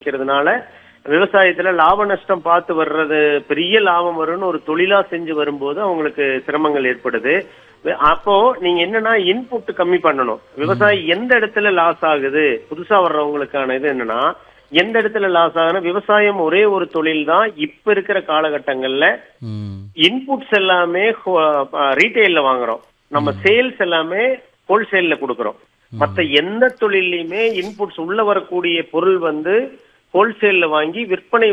இருக்கிறதுனால விவசாயத்துல லாப நஷ்டம் பார்த்து வர்றது பெரிய லாபம் வரும்னு ஒரு தொழிலா செஞ்சு வரும்போது அவங்களுக்கு சிரமங்கள் ஏற்படுது வே- அப்போ நீங்க என்னன்னா இன்புட் கம்மி பண்ணணும் விவசாயி எந்த இடத்துல லாஸ் ஆகுது புதுசா வர்றவங்களுக்கான இது என்னன்னா எந்த இடத்துல லாஸ் ஆகுதுன்னா விவசாயம் ஒரே ஒரு தொழில் தான் இப்ப இருக்கிற காலகட்டங்கள்ல ம் இன்புட்ஸ் எல்லாமே ரீட்டைல்ல வாங்குறோம் நம்ம சேல்ஸ் எல்லாமே ஹோல்சேல்ல கொடுக்கறோம் மத்த எந்த தொழிலையுமே இன்புட்ஸ் உள்ள வரக்கூடிய பொருள் வந்து ஹோல்சேல்ல வாங்கி விற்பனை